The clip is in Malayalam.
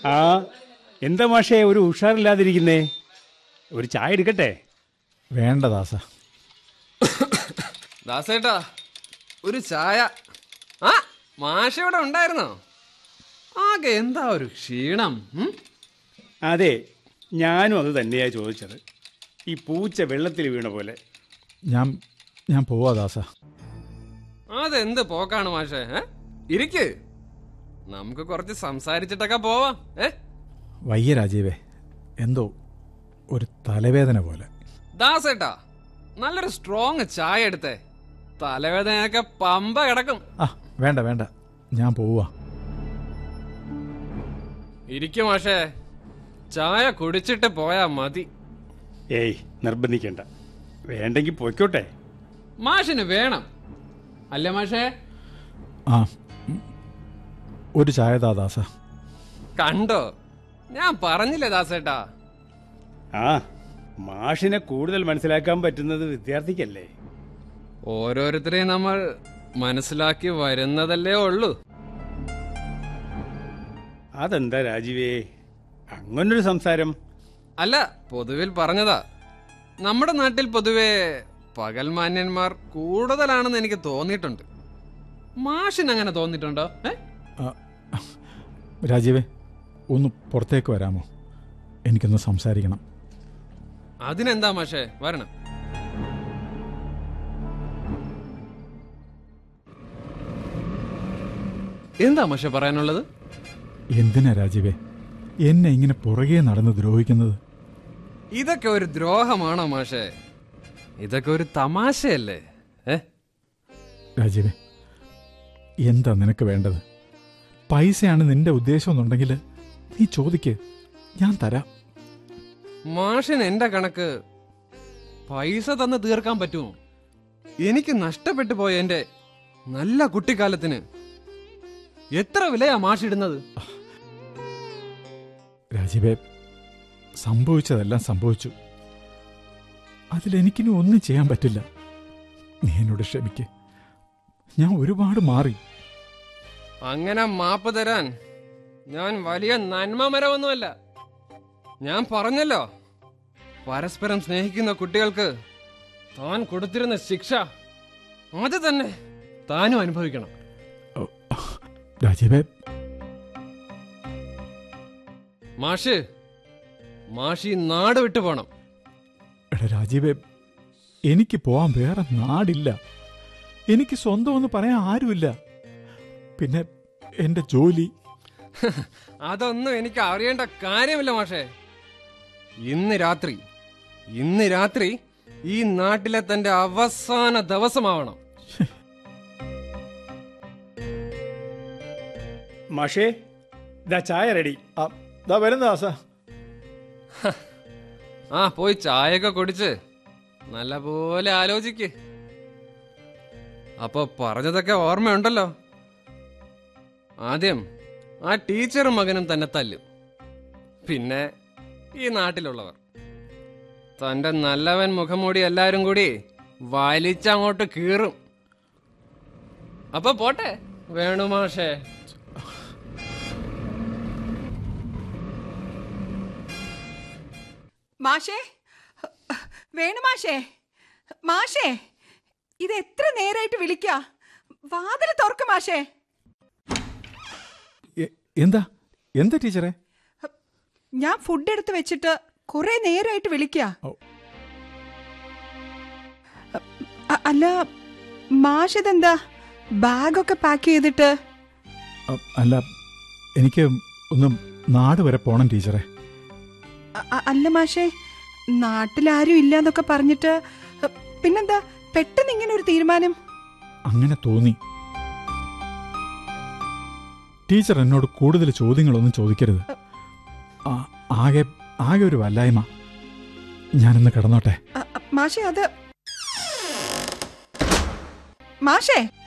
ആ എന്താ മാഷേ ഒരു ഉഷാറില്ലാതിരിക്കുന്നേ ഒരു ചായ എടുക്കട്ടെ വേണ്ട ദാസ ദാസേട്ടാ ഒരു ചായ ആ മാഷ ഇവിടെ ഉണ്ടായിരുന്നോ ആകെ എന്താ ഒരു ക്ഷീണം ഉം? അതെ ഞാനും അത് തന്നെയാ ചോദിച്ചത് ഈ പൂച്ച വെള്ളത്തിൽ വീണ പോലെ ഞാൻ ഞാൻ പോവാ ദാസ അതെന്ത് പോക്കാണ് മാഷേ ഏ ഇരിക്ക് നമുക്ക് കുറച്ച് സംസാരിച്ചിട്ടൊക്കെ പോവാം ഏ വയ്യ രാജീവേ എന്തോ ഒരു തലവേദന പോലെ ദാസേട്ടാ നല്ലൊരു സ്ട്രോങ് ചായ എടുത്തേ തലവേദനയൊക്കെ പമ്പ കിടക്കും ആ വേണ്ട വേണ്ട ഞാൻ പോവാ ഇരിക്കും മാഷേ ചായ കുടിച്ചിട്ട് പോയാ മതി ഏയ് നിർബന്ധിക്കണ്ട വേണ്ടെങ്കിൽ പൊയ്ക്കോട്ടെ മാഷിന് വേണം അല്ലേ മാഷേ ആ ഉം. ഒരു ചായ താ ദാസ കണ്ടോ ഞാൻ പറഞ്ഞില്ലേ ദാസേട്ടാ ആ മാഷിനെ കൂടുതൽ മനസ്സിലാക്കാൻ പറ്റുന്നത് വിദ്യാർത്ഥിക്കല്ലേ ഓരോരുത്തരെയും നമ്മൾ മനസ്സിലാക്കി വരുന്നതല്ലേ ഉള്ളൂ അതെന്താ രാജീവേ അങ്ങനൊരു സംസാരം അല്ല പൊതുവിൽ പറഞ്ഞതാ നമ്മുടെ നാട്ടിൽ പൊതുവെ പകൽമാന്യന്മാർ കൂടുതലാണെന്ന് എനിക്ക് തോന്നിയിട്ടുണ്ട് മാഷിന് അങ്ങനെ തോന്നിയിട്ടുണ്ടോ ഏ ആ, രാജീവേ ഒന്ന് പുറത്തേക്ക് വരാമോ എനിക്കൊന്ന് സംസാരിക്കണം അതിനെന്താ മാഷേ വരണം എന്താ മാഷെ പറയാനുള്ളത് എന്തിനാ രാജീവേ എന്നെ ഇങ്ങനെ പുറകെ നടന്ന് ദ്രോഹിക്കുന്നത് ഇതൊക്കെ ഒരു ദ്രോഹമാണോ മാഷേ ഇതൊക്കെ ഒരു തമാശയല്ലേ ഏ രാജീവേ എന്താ നിനക്ക് വേണ്ടത് പൈസയാണ് നിന്റെ ഉദ്ദേശം എന്നുണ്ടെങ്കിൽ നീ ചോദിക്ക് ഞാൻ തരാം മാഷിന് എന്റെ കണക്ക് പൈസ തന്ന് തീർക്കാൻ പറ്റുമോ എനിക്ക് നഷ്ടപ്പെട്ടു പോയ എന്റെ നല്ല കുട്ടിക്കാലത്തിന് എത്ര വിലയാ മാഷിടുന്നത് രാജീവേ സംഭവിച്ചതെല്ലാം സംഭവിച്ചു അതിലെനിക്കിനി ഒന്നും ചെയ്യാൻ പറ്റില്ല നീ എന്നോട് ക്ഷമിക്ക് ഞാൻ ഒരുപാട് മാറി അങ്ങനെ മാപ്പ് തരാൻ ഞാൻ വലിയ നന്മ മരമൊന്നുമല്ല ഞാൻ പറഞ്ഞല്ലോ പരസ്പരം സ്നേഹിക്കുന്ന കുട്ടികൾക്ക് താൻ കൊടുത്തിരുന്ന ശിക്ഷ അത് തന്നെ താനും അനുഭവിക്കണം ഓ, രാജീവേ മാഷ് മാഷി നാട് വിട്ടു പോണം എടാ രാജീവേ എനിക്ക് പോവാൻ വേറെ നാടില്ല എനിക്ക് സ്വന്തമെന്ന് പറയാൻ ആരുമില്ല പിന്നെ എന്റെ ജോലി അതൊന്നും എനിക്ക് അറിയേണ്ട കാര്യമില്ല മാഷേ ഇന്ന് രാത്രി ഇന്ന് രാത്രി ഈ നാട്ടിലെ തന്റെ അവസാന ദിവസമാവണം മാഷേ ഇതാ ചായ റെഡി ആ, ദാ വരുന്ന ദാസ ആ പോയി ചായയൊക്കെ കുടിച്ച് നല്ലപോലെ ആലോചിക്ക് അപ്പൊ പറഞ്ഞതൊക്കെ ഓർമ്മയുണ്ടല്ലോ ആദ്യം ആ ടീച്ചറും മകനും തന്നെ തല്ലും പിന്നെ ഈ നാട്ടിലുള്ളവർ തന്റെ നല്ലവൻ മുഖംമൂടി എല്ലാരും കൂടി വലിച്ചങ്ങോട്ട് കീറും അപ്പൊ പോട്ടെ വേണുമാഷേ മാഷേ വേണു മാഷേ മാഷേ ഇത് എത്ര നേരായിട്ട് വിളിക്ക വാതിൽ തുറക്ക് മാഷേ എ- എന്താ എന്താ ടീച്ചറെ ഞാൻ ഫുഡ് എടുത്ത് വെച്ചിട്ട് കുറെ നേരമായിട്ട് വിളിക്ക ഓ. അല്ല മാഷ് ഇതെന്താ ബാഗൊക്കെ പാക്ക് ചെയ്തിട്ട് അ- അല്ല എനിക്ക് ഒന്ന് നാട് വരെ പോണം ടീച്ചറെ അ- അ- അല്ല മാഷേ നാട്ടിലാരും ഇല്ലാന്നൊക്കെ പറഞ്ഞിട്ട് പിന്നെന്താ പെട്ടെന്ന് ഇങ്ങനെ ഒരു തീരുമാനം അങ്ങനെ തോന്നി ടീച്ചർ എന്നോട് കൂടുതൽ ചോദ്യങ്ങളൊന്നും ചോദിക്കരുത് ആ- ആകെ ആകെ ഒരു വല്ലായ്മ ഞാനൊന്ന് കിടന്നോട്ടെ അ- അ- മാഷേ അത് മാഷേ